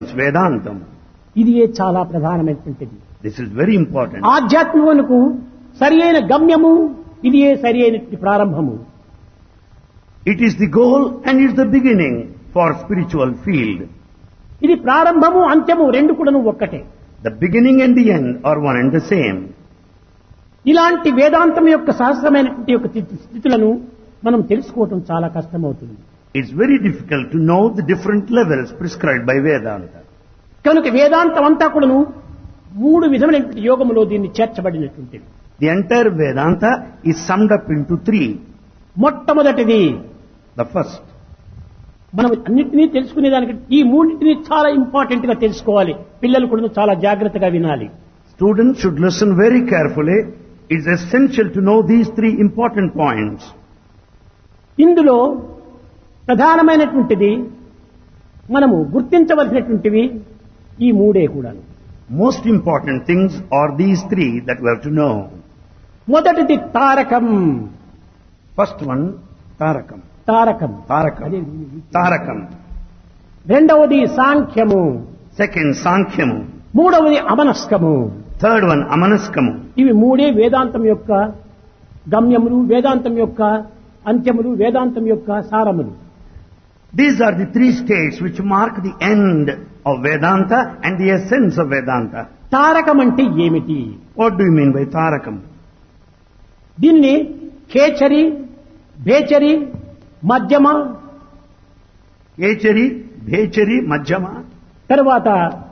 Vedantam. ఇది ఏ చాలా ప్రధానమైనటువంటిది This is very important. ఆధ్యాత్మికమునకు సరి అయిన గమ్యము ఇది ఏ సరి అయినటువంటి ప్రారంభము It is the goal and it's the beginning for spiritual field. ఇది ప్రారంభము అంత్యము రెండు కూడాను ఒక్కటే The beginning and the end are one and the same. ఇలాంటి వేదాంతం యొక్క సహస్రమైనటువంటి యొక్క స్థితి- స్థితులను మనం తెలుసుకోవటం చాలా కష్టమవుతుంది It's very difficult to know the different levels prescribed by Vedanta. కనుక వేదాంతం అంతా కూడాను మూడు విధమైనటువంటి యోగములో దీన్ని చేర్చబడినటువంటిది The entire Vedanta is summed up into three. మొట్టమొదటిది The first, మనం అన్నింటినీ తెలుసుకునే దానికి ఈ మూడింటిని చాలా ఇంపార్టెంట్ గా తెలుసుకోవాలి పిల్లలు కూడా చాలా జాగ్రత్తగా వినాలి students should listen very carefully. It's essential to know these three important points. ఇందులో ప్రధానమైనటువంటిది మనము గుర్తించవలసినటువంటివి ఈ మూడే కూడా Most important things are these three that we have to know. మొదటిది Tarakam First one, Tarakam. Tarakam Tarakam. Tarakam. రెండవది సాంఖ్యము Second, Sankhyamu. మూడవది అమనస్కము Third one, Amanaskamu. ఇవి మూడే వేదాంతం యొక్క గమ్యములు వేదాంతం యొక్క అంత్యములు వేదాంతం యొక్క సారములు These are the three states which mark the end of Vedanta and the essence of Vedanta. Tarakam అంటే ఏమిటి What do you mean by Tarakam? దీన్ని కేచరి భేచరి మధ్యమ Echari, Bhechari, Majjama, తరువాత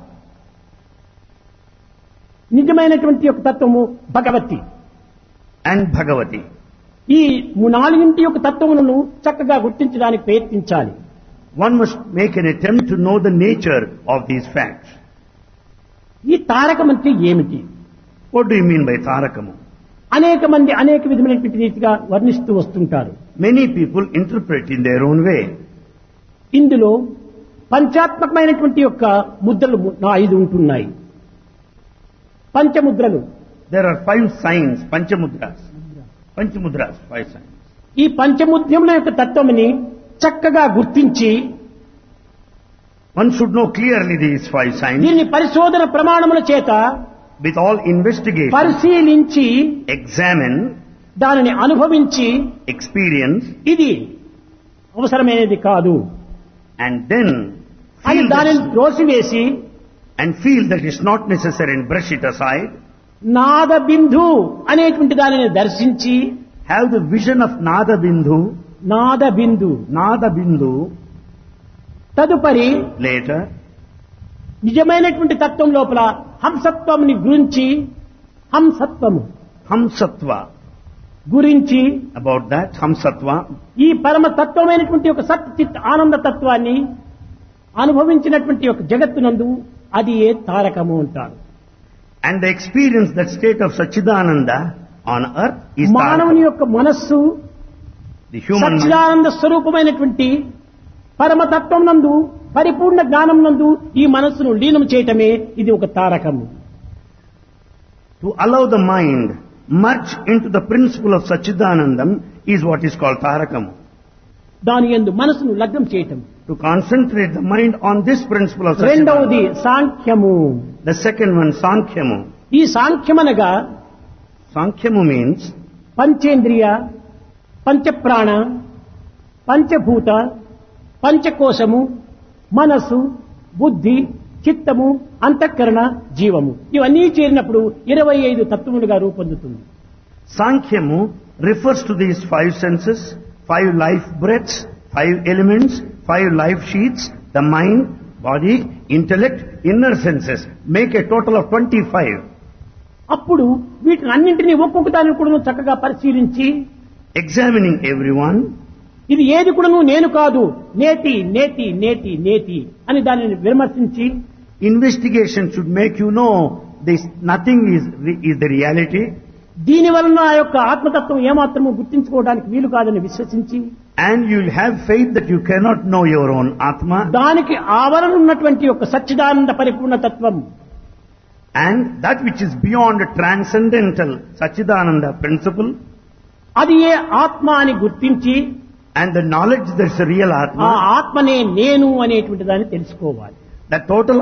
నిజమైనటువంటి యొక్క తత్వము భగవతి and Bhagavati. ఈ నాలుగింటి యొక్క తత్వములను చక్కగా గుర్తించడానికి ప్రయత్నించాలి One must make an attempt to know the nature of these facts. ఈ తారకం అంటే ఏమిటి What do you mean by Tarakamu? అనేక మంది అనేక విధమైనటువంటి రీతిగా వర్ణిస్తూ వస్తుంటారు Many people interpret in their own way. ఇందులో పంచాత్మకమైనటువంటి యొక్క ముద్రలు ము- నా ఐదు ఉంటున్నాయి పంచముద్రలు There are five signs, Panchamudras. Panchamudras, five signs. ఈ పంచముద్రముల యొక్క తత్వముని చక్కగా గుర్తించి One should know clearly these five signs దీన్ని పరిశోధన ప్రమాణముల చేత with all investigation, పరిశీలించి examine, దానిని అనుభవించి experience, ఇది అవసరమైనది కాదు and then అని feel దానిని that, త్రోసివేసి and feel that it's not necessary and brush it aside. నాద బిందు అనేటువంటి దానిని దర్శించి Have the vision of Nada Bindhu, నాద బిందు Nada Bindhu తదుపరి later, నిజమైనటువంటి తత్వం లోపల హంసత్వంని గురించి హంసత్వము Hamsatva. గురించి About that, Hamsatva, ఈ పరమ తత్వమైనటువంటి ఒక సత్ చిత్ ఆనంద తత్వాన్ని అనుభవించినటువంటి ఒక జగత్తునందు అది ఏ తారకము అంటారు and the experience that state of Sachidananda on earth is మానవుని Tarakam. యొక్క మనస్సు The human mind. సచ్చిదానంద స్వరూపమైనటువంటి పరమతత్వం నందు పరిపూర్ణ జ్ఞానం నందు ఈ మనస్సును లీనం చేయటమే ఇది ఒక తారకము To allow the mind merge into the principle of Sachidanandam is what is called Tarakam. దాని ఎందు మనసును లగ్నం చేయటం To concentrate the mind on this principle of రెండవది Sachidanandam. సాంఖ్యము The second one, Sankhyamu. ఈ సాంఖ్యమనగా Sankhyamu means పంచేంద్రియ పంచప్రాణ పంచభూత పంచకోశము మనస్సు బుద్ధి చిత్తము అంతఃకరణ జీవము ఇవన్నీ చేరినప్పుడు ఇరవై ఐదు తత్వములుగా రూపొందుతుంది Sankhyamu refers to these five senses, five life breaths, five elements, five life sheets, the mind, body, intellect, inner senses. Make a total of 25. అప్పుడు వీటిని అన్నింటినీ ఒక్కొక్క దానిని కూడా చక్కగా పరిశీలించి Examining everyone, ఇది ఏది కూడాను నేను కాదు నేతి నేతి నేతి నేతి అని దానిని విమర్శించి investigation should make you know this nothing is, is the reality దీని వలన ఆ యొక్క ఆత్మతత్వం ఏమాత్రము గుర్తించుకోవడానికి వీలు కాదని విశ్వసించి and you will have faith that you cannot know your own Atma దానికి ఆవరణ ఉన్నటువంటి యొక్క సచ్చిదానంద పరిపూర్ణ తత్వం and that which is beyond transcendental Sachidananda principle అది ఏ ఆత్మ అని గుర్తించి and the knowledge there's a real ఆ Atma, ఆత్మనే నేను అనేటువంటి దాన్ని తెలుసుకోవాలి the total